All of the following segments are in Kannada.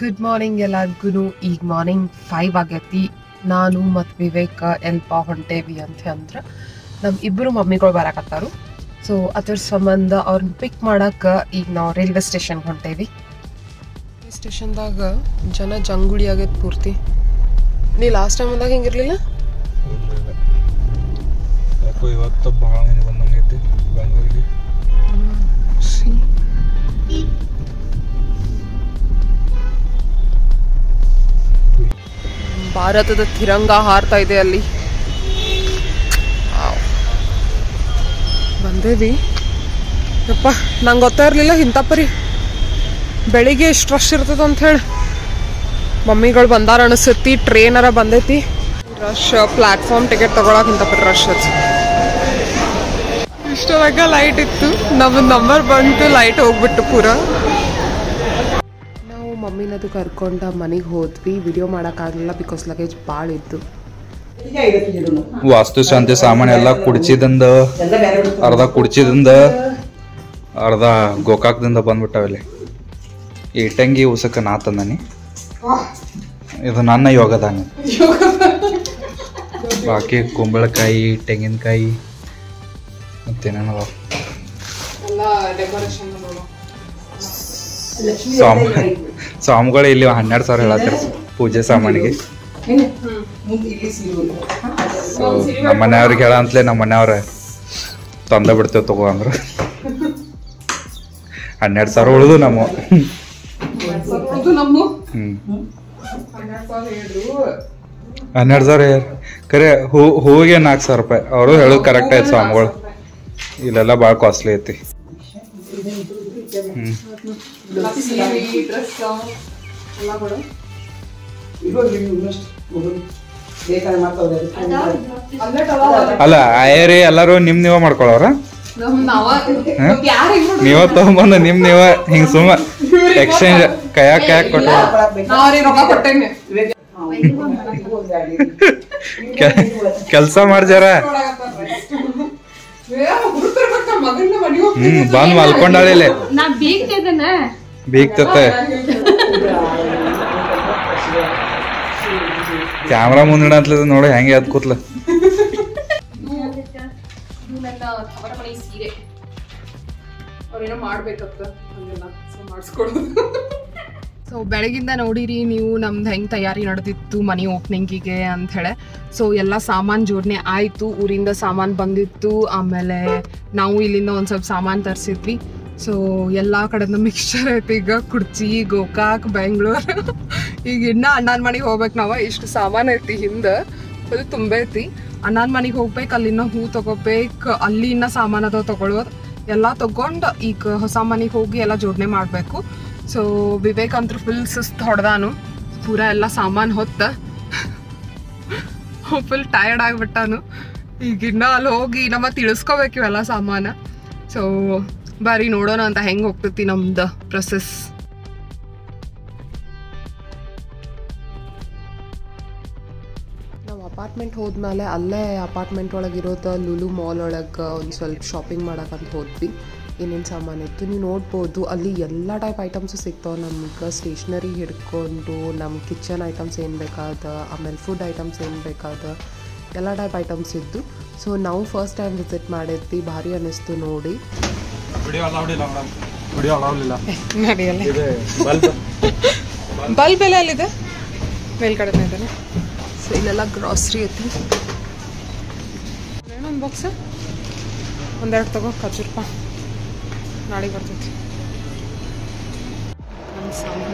ಗುಡ್ ಮಾರ್ನಿಂಗ್ ಎಲ್ಲರಿಗೂ ಈಗ ಮಾರ್ನಿಂಗ್ ಫೈವ್ ಆಗೈತಿ ನಾನು ಮತ್ತು ವಿವೇಕ ಎಲ್ಪ ಹೊಂಟೇವಿ ಅಂತ ಅಂದ್ರೆ ನಮ್ಮ ಇಬ್ಬರು ಮಮ್ಮಿಗಳು ಬರಾಕತ್ತಾರು ಸೊ ಅದ್ರ ಸಂಬಂಧ ಅವ್ರನ್ನ ಪಿಕ್ ಮಾಡಕ್ಕೆ ಈಗ ನಾವು ರೈಲ್ವೆ ಸ್ಟೇಷನ್ಗೆ ಹೊಂಟೇವಿ ರೈಲ್ವೆ ಸ್ಟೇಷನ್ದಾಗ ಜನ ಜಂಗುಳಿ ಆಗೈತೆ ಪೂರ್ತಿ ನೀ ಲಾಸ್ಟ್ ಟೈಮ್ ಅಂದಾಗ ಹಿಂಗಿರ್ಲಿಲ್ಲ ಯಾಕೋ ಇವತ್ತು ಭಾಳ ಮಂದಿ ಬಂದಂಗೈತಿ ಬೆಂಗಳೂರಿಗೆ ಭಾರತದ ತಿರಂಗ ಹಾರ್ತಾ ಇದೆ ಅಲ್ಲಿ ವಾವ್. ಬಂದೇವಿ ಯಪ್ಪ ನಂಗೆ ಗೊತ್ತಾ ಇರಲಿಲ್ಲ ಇಂಥ ಪರಿ ಬೆಳಿಗ್ಗೆ ಎಷ್ಟು ರಶ್ ಇರ್ತದ ಅಂತ ಹೇಳಿ ಮಮ್ಮಿಗಳು ಬಂದಾರ ಅನಿಸತಿ ಟ್ರೇನರ ಬಂದೈತಿ ರಶ್ ಪ್ಲಾಟ್ಫಾರ್ಮ್ ಟಿಕೆಟ್ ತಗೊಳಕ್ ಇಂಥ ಪರಿ ರಶ್ ಅದು ಇಷ್ಟೊಳಗ ಲೈಟ್ ಇತ್ತು ನಮ್ಮ ನಂಬರ್ ಬಂತು ಲೈಟ್ ಹೋಗ್ಬಿಟ್ಟು ಪೂರ ನಾವು ಮಮ್ಮಿನದು ಕರ್ಕೊಂಡ ಮನೆಗೆ ಹೋದ್ವಿ ವಿಡಿಯೋ ಮಾಡೋಕ್ಕಾಗಲಿಲ್ಲ ಬಿಕಾಸ್ ಲಗೇಜ್ ಭಾಳ ಇತ್ತು ವಾಸ್ತು ಶಾಂತಿ ಸಾಮಾನು ಎಲ್ಲ ಕುಡ್ಚಿದಿಂದ ಅರ್ಧ ಕುಡ್ಚಿದಿಂದ ಅರ್ಧ ಗೋಕಾಕ್ದಿಂದ ಬಂದ್ಬಿಟ್ಟವಲ್ಲಿ ಇಟ್ಟಂಗಿ ಉಸಕ ನಾ ತಂದನಿ ಇದು ನನ್ನ ಯೋಗದಾನ ಬಾಕಿ ಕುಂಬಳಕಾಯಿ ತೆಂಗಿನಕಾಯಿ ಮತ್ತೇನೇನವ ಸ್ವಾಮಿ ಸ್ವಾಮಿಗಳು ಇಲ್ಲಿ ಹನ್ನೆರಡು ಸಾವಿರ ಹೇಳತ್ತೀರ ಪೂಜೆ ಸಾಮಾನಿಗೆ ಸೊ ನಮ್ಮ ಮನೆಯವ್ರಿಗೆ ಹೇಳ ಅಂತಲೇ ನಮ್ಮ ಮನೆಯವ್ರ ತಂದ ಬಿಡ್ತೇವೆ ತಗೋ ಅಂದ್ರು ಹನ್ನೆರಡು ಸಾವಿರ ಉಳಿದು ನಮ್ಮ ಹ್ಮ್ ಹನ್ನೆರಡು ಸಾವಿರ ಕರೆ ಹೂ ಹೂವಿಗೆ ನಾಲ್ಕು ಸಾವಿರ ರೂಪಾಯಿ ಅವರು ಹೇಳೋದು ಕರೆಕ್ಟ್ ಆಯ್ತು ಸ್ವಾಮಿಗಳು ಇಲ್ಲೆಲ್ಲ ಭಾಳ ಕಾಸ್ಟ್ಲಿ ಐತಿ ಹ್ಮ್ ಅಲ್ಲ ಆಯರಿ ಎಲ್ಲರೂ ನಿಮ್ ನೀವ ಮಾಡ್ಕೊಳವ್ರ ನೀವ ತಗೊಂಬಂದು ನಿಮ್ ನೀವ ಹಿಂಗ್ ಸುಮ್ಮ ಎಕ್ಸ್ಚೇಂಜ್ ಕೈಯಾಗ ಕೈಯಾಗ ಕೊಟ್ಟು ಕೆಲಸ ಮಾಡ್ಜಾರ ಹ್ಮ್ ಬಂದ್ ಮಲ್ಕೊಂಡಾಳಿಲೆ ನಾ ಬೀಗ್ತಿದ್ದೇನ ಬೀಗ್ತತೆ ಕ್ಯಾಮ್ರಾ ಮುಂದಿಡ ಅಂತಲದ ನೋಡಿ ಹೆಂಗೆ ಎದ್ ಕೂತ್ಲ ನನ್ನ ತವರ ಮನೆ ಸೀರೆ ಅವ್ರೇನೋ ಮಾಡ್ಬೇಕತ್ತ ಹಂಗೆಲ್ಲ ಸೊ ಮಾಡಿಸ್ಕೊಡೋದು ಸೊ ಬೆಳಗಿಂದ ನೋಡಿರಿ ನೀವು ನಮ್ದು ಹೆಂಗೆ ತಯಾರಿ ನಡೆದಿತ್ತು ಮನೆ ಓಪನಿಂಗಿಗೆ ಅಂತ ಹೇಳಿ ಸೊ ಎಲ್ಲ ಸಾಮಾನು ಜೋಡಣೆ ಆಯಿತು ಊರಿಂದ ಸಾಮಾನು ಬಂದಿತ್ತು ಆಮೇಲೆ ನಾವು ಇಲ್ಲಿಂದ ಒಂದು ಸ್ವಲ್ಪ ಸಾಮಾನು ತರಿಸಿದ್ವಿ ಸೊ ಎಲ್ಲ ಕಡೆಯಿಂದ ಮಿಕ್ಸ್ಚರ್ ಐತಿ ಈಗ ಕುಡ್ಚಿ ಗೋಕಾಕ್ ಬೆಂಗಳೂರು ಈಗ ಇನ್ನ ಅಣ್ಣನ ಮನೆಗೆ ಹೋಗ್ಬೇಕು ನಾವು ಇಷ್ಟು ಸಾಮಾನು ಐತಿ ಹಿಂದೆ ಅದು ತುಂಬ ಐತಿ ಅಣ್ಣನ ಮನೆಗೆ ಹೋಗ್ಬೇಕು ಅಲ್ಲಿನ ಹೂ ತಗೋಬೇಕು ಅಲ್ಲಿ ಇನ್ನ ಸಾಮಾನು ಅದಾವ ತಗೊಳ್ಳೋದು ಎಲ್ಲ ತಗೊಂಡು ಈಗ ಹೊಸ ಮನೆಗೆ ಹೋಗಿ ಎಲ್ಲ ಜೋಡಣೆ ಮಾಡಬೇಕು ಸೊ ವಿವೇಕ್ ಅಂತೂ ಫುಲ್ ಸುಸ್ತು ಹೊಡೆದಾನು ಪೂರ ಎಲ್ಲ ಸಾಮಾನು ಹೊತ್ತ ಫುಲ್ ಟಯರ್ಡ್ ಆಗಿಬಿಟ್ಟಾನು ಈಗ ಇನ್ನ ಅಲ್ಲಿ ಹೋಗಿ ನಮ್ಮ ತಿಳಿಸ್ಕೋಬೇಕು ಇವೆಲ್ಲ ಸಾಮಾನು ಸೊ ಬಾರಿ ನೋಡೋಣ ಅಂತ ಹೆಂಗೆ ಹೋಗ್ತೈತಿ ನಮ್ದು ಪ್ರೊಸೆಸ್ ನಾವು ಅಪಾರ್ಟ್ಮೆಂಟ್ ಹೋದ್ಮೇಲೆ ಅಲ್ಲೇ ಅಪಾರ್ಟ್ಮೆಂಟ್ ಒಳಗೆ ಇರೋದು ಲುಲು ಮಾಲ್ ಒಳಗೆ ಒಂದು ಸ್ವಲ್ಪ ಶಾಪಿಂಗ್ ಮಾಡಕ್ಕಂತ ಹೋದ್ವಿ ಏನೇನು ಸಾಮಾನು ಇತ್ತು ನೀವು ನೋಡ್ಬೋದು ಅಲ್ಲಿ ಎಲ್ಲ ಟೈಪ್ ಐಟಮ್ಸು ಸಿಗ್ತಾವೆ ನಮ್ಗೆ ಸ್ಟೇಷ್ನರಿ ಹಿಡ್ಕೊಂಡು ನಮ್ಮ ಕಿಚನ್ ಐಟಮ್ಸ್ ಏನು ಬೇಕಾದ ಆಮೇಲೆ ಫುಡ್ ಐಟಮ್ಸ್ ಏನು ಬೇಕಾದ ಎಲ್ಲ ಟೈಪ್ ಐಟಮ್ಸ್ ಇದ್ದು ಸೊ ನಾವು ಫಸ್ಟ್ ಟೈಮ್ ವಿಸಿಟ್ ಮಾಡಿದ್ವಿ ಭಾರಿ ಅನ್ನಿಸ್ತು ನೋಡಿ ವಿಡಿಯೋ ಅಲೌಡಿಲ್ಲ ಮೇಡಮ್ ವಿಡಿಯೋ ಅಲೌಡಿಲ್ಲ ನಡೆಯಲ್ಲ ಇದೆ ಬಲ್ಬ್ ಬಲ್ಬ್ ಎಲ್ಲ ಅಲ್ಲಿದೆ ಮೇಲ್ಗಡೆ ಇದ್ದಾನೆ ಸೊ ಇಲ್ಲೆಲ್ಲ ಗ್ರಾಸ್ರಿ ಐತಿ ಏನೊಂದು ಬಾಕ್ಸ್ ಒಂದೆರಡು ತಗೋ ಖರ್ಜೂರಪ್ಪ ನಾಳೆಗೆ ಬರ್ತೈತಿ ನಮ್ಮ ಸಾಮಾನು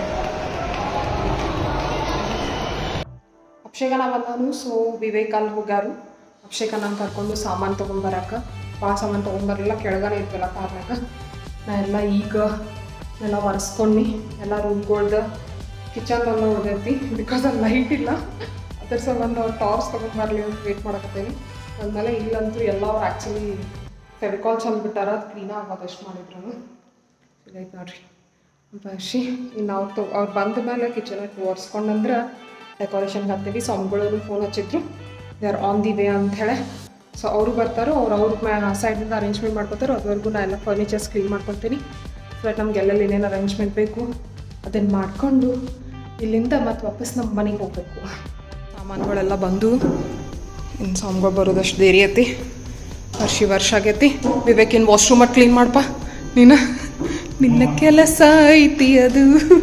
ಅಕ್ಷಯಗನ ಬಂದಾನು ಸೊ ವಿವೇಕ್ ಅಲ್ಲಿ ಹೋಗ್ಯಾರು ಅಕ್ಷಯಗನ ಕರ್ಕೊಂಡು ಸಾಮಾನು ತೊಗೊಂಬರಕ್ಕೆ ಭಾಳ ಸಾಮಾನು ತೊಗೊಂಬರಲಿಲ್ಲ ಕೆಳಗನೆ ಇದ್ವಲ್ಲ ಕಾರ್ನಾಗ ನಾ ಎಲ್ಲ ಈಗ ಎಲ್ಲ ಒರೆಸ್ಕೊಂಡು ಎಲ್ಲ ರೂಮ್ಗಳ್ದು ಕಿಚನ್ ಎಲ್ಲ ಉಳ್ದೈತಿ ಬಿಕಾಸ್ ಅಲ್ಲಿ ಲೈಟ್ ಇಲ್ಲ ಅದ್ರ ಸಂಬಂಧ ಟಾರ್ಚ್ ತೊಗೊಂಬರ್ಲಿ ಅಂತ ವೇಟ್ ಮಾಡಕತ್ತೇನಿ ಆದ್ಮೇಲೆ ಇಲ್ಲಂತೂ ಎಲ್ಲ ಅವ್ರು ಆ್ಯಕ್ಚುಲಿ ಫೆವಿಕಾಲ್ ಚಲ್ಬಿಟ್ಟಾರ ಅದು ಕ್ಲೀನ್ ಆಗೋದು ಎಷ್ಟು ಮಾಡಿದ್ರು ಇದೈತೆ ನೋಡ್ರಿ ಬಶಿ ಇನ್ನು ಅವ್ರು ತೊ ಅವ್ರು ಬಂದ ಮೇಲೆ ಕಿಚನ್ ಒರೆಸ್ಕೊಂಡಂದ್ರೆ ಡೆಕೋರೇಷನ್ಗೆ ಹತ್ತೀವಿ ಸ್ವಾಮಿಗಳು ಫೋನ್ ಹಚ್ಚಿದ್ರು they are on the way ಅಂತ ಹೇಳಿ ಸೊ ಅವರು ಬರ್ತಾರೋ ಅವ್ರು ಅವ್ರ ಸೈಡಿಂದ ಅರೇಂಜ್ಮೆಂಟ್ ಮಾಡ್ಕೊತಾರೋ ಅದುವರೆಗೂ ನಾ ಎಲ್ಲ ಫರ್ನಿಚರ್ಸ್ ಕ್ಲೀನ್ ಮಾಡ್ಕೊತೀನಿ ಸೊ ನಮ್ಗೆ ಎಲ್ಲೆಲ್ಲಿ ಏನೇನು ಅರೇಂಜ್ಮೆಂಟ್ ಬೇಕು ಅದನ್ನು ಮಾಡಿಕೊಂಡು ಇಲ್ಲಿಂದ ಮತ್ತೆ ವಾಪಸ್ ನಮ್ಮ ಮನೆಗೆ ಹೋಗ್ಬೇಕು ಸಾಮಾನುಗಳೆಲ್ಲ ಬಂದು ಇನ್ನು ಸಾಮ್ಗಳು ಬರೋದಷ್ಟು ದೇರಿ ಐತಿ ವರ್ಷಿ ವರ್ಷ ಆಗೈತಿ ವಿವೇಕಿನ್ ವಾಶ್ರೂಮ್ ಅಟ್ ಕ್ಲೀನ್ ಮಾಡಪ್ಪ ನೀನು ನಿನ್ನ ಕೆಲಸ ಐತಿ ಅದು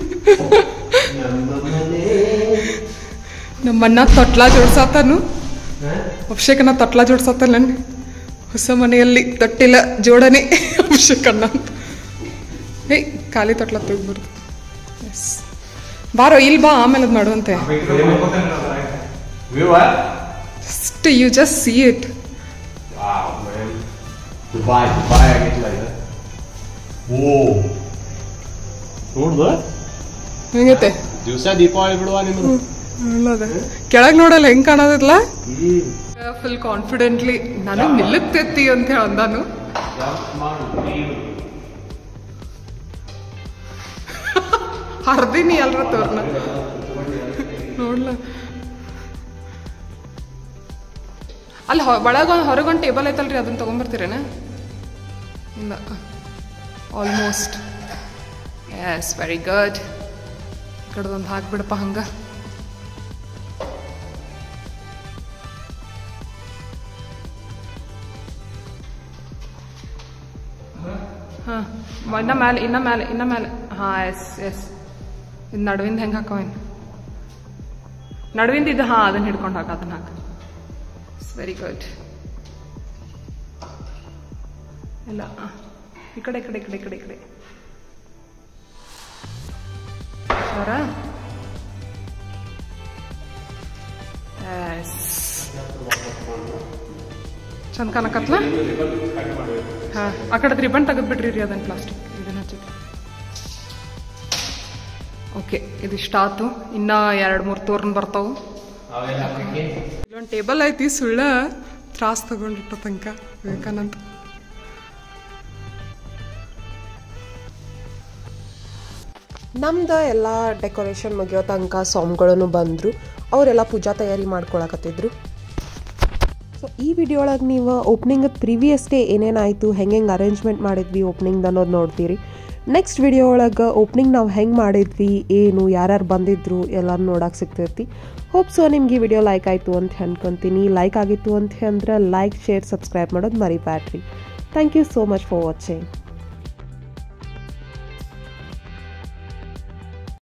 ನಮ್ಮಣ್ಣ ತೊಟ್ಲ ಜೋಡ್ಸಾತನು ಅಭಿಷೇಕನ ತೊಟ್ಲ ಜೋಡ್ಸತ್ತಲ್ಲ ಹೊಸ ಮನೆಯಲ್ಲಿ ತೊಟ್ಟಿಲ್ಲ ಜೋಡಣೆ ಅಭಿಷೇಕಣ್ಣ ಅಂತ ಏಯ್ ಖಾಲಿ ತೊಟ್ಲ ತೆಗ್ಬಾರ್ದು ಎಸ್ ಬಾರೋ ಇಲ್ಲಿ ಬಾ ಆಮೇಲೆ ಅದು ಮಾಡುವಂತೆ View what? Just you just see it Wow, man. Dubai, Dubai ಆಗಿತ್ತಲ್ಲ ಇದು ಓ ನೋಡ್ದು ಹೆಂಗೈತೆ ದಿವಸ ದೀಪಾವಳಿ ಬಿಡುವ ನಿಮ್ದು ಒಳ್ಳದ ಕೆಳಗೆ ನೋಡಲ್ಲ ಹೆಂಗ್ ಕಾಣೋದಿಲ್ಲ ಫುಲ್ ಕಾನ್ಫಿಡೆಂಟ್ಲಿ ನನಗೆ ನಿಲ್ಲುತ್ತೈತಿ ಅಂತ ಹೇಳಿ ಅಂದಾನು ಹರ್ದಿನಿ ಅಲ್ರ ತೋರ್ನ ನೋಡ್ಲ ಅಲ್ಲಿ ಒಳಗ ಹೊರಗೊಂದು ಟೇಬಲ್ ಐತಲ್ರಿ ಅದನ್ನ ತಗೊಂಬರ್ತೀರೇನ ಇಲ್ಲ ಆಲ್ಮೋಸ್ಟ್ ಎಸ್ ವೆರಿ ಗುಡ್ ಕಡ್ದೊಂದು ಹಾಕ್ಬಿಡಪ್ಪ ಹಂಗ ಹಾಂ ಇನ್ನ ಮೇಲೆ ಇನ್ನ ಮೇಲೆ ಇನ್ನ ಮೇಲೆ ಹಾಂ ಎಸ್ ಎಸ್ ಇದು ನಡುವಿಂದ ಹೆಂಗೆ ಹಾಕವೇನು ನಡುವಿಂದ ಇದು ಹಾಂ ಅದನ್ನ ಹಿಡ್ಕೊಂಡು ಹಾಕ ಅದನ್ನ ಹಾಕ ಇಟ್ಸ್ ವೆರಿ ಗುಡ್ ಇಲ್ಲ ಆ, ಈ ಕಡೆ ಈ ಕಡೆ ಈ ಕಡೆ ಈ ಕಡೆ ಈ ಕಡೆ ಸರ ಎಸ್ ಚಂದ ಕಾಣಕತ್ಲ ಹಾ ಆ ಕಡೆ ರಿಬನ್ ತೆಗೆದ್ಬಿಟ್ರಿ ರೀ ಅದನ್ನ ಪ್ಲಾಸ್ಟಿಕ್ ಇದನ್ನ ಹಚ್ಚಿಟ್ಟು ಓಕೆ ಇದಿಷ್ಟ ಆತು ಇನ್ನ ಎರಡು ಮೂರು ತೋರ್ನ್ ಬರ್ತಾವು ಇಲ್ಲೊಂದು ಟೇಬಲ್ ಐತಿ ಸುಳ್ಳ ತ್ರಾಸ್ ತಗೊಂಡಿಟ್ಟ ತನಕ ವಿವೇಕಾನಂದ ನಮ್ದು ಎಲ್ಲ ಡೆಕೋರೇಷನ್ ಮುಗಿಯೋ ತನಕ ಸಾಂಗ್ಗಳನ್ನು ಬಂದರು ಅವರೆಲ್ಲ ಪೂಜಾ ತಯಾರಿ ಮಾಡ್ಕೊಳಕತ್ತಿದ್ರು ಸೊ ಈ ವಿಡಿಯೋ ಒಳಗೆ ನೀವು ಓಪ್ನಿಂಗ್ ಪ್ರಿವಿಯಸ್ ಡೇ ಏನೇನಾಯಿತು ಹೆಂಗೆ ಹೆಂಗೆ ಅರೇಂಜ್ಮೆಂಟ್ ಮಾಡಿದ್ವಿ ಓಪ್ನಿಂಗ್ ಅನ್ನೋದು ನೋಡ್ತೀರಿ ನೆಕ್ಸ್ಟ್ ವಿಡಿಯೋ ಒಳಗೆ ಓಪ್ನಿಂಗ್ ನಾವು ಹೆಂಗೆ ಮಾಡಿದ್ವಿ ಏನು ಯಾರ್ಯಾರು ಬಂದಿದ್ರು ಎಲ್ಲರೂ ನೋಡಕ್ಕೆ ಸಿಗ್ತೈತಿ ಹೋಪ್ ಸೊ ನಿಮ್ಗೆ ಈ ವಿಡಿಯೋ ಲೈಕ್ ಆಯಿತು ಅಂತ ಅನ್ಕೊಂತೀನಿ ಲೈಕ್ ಆಗಿತ್ತು ಅಂತ ಅಂದ್ರೆ ಲೈಕ್ ಶೇರ್ ಸಬ್ಸ್ಕ್ರೈಬ್ ಮಾಡೋದು ಮರಿಬ್ಯಾಡ್ರಿ thank you so much for watching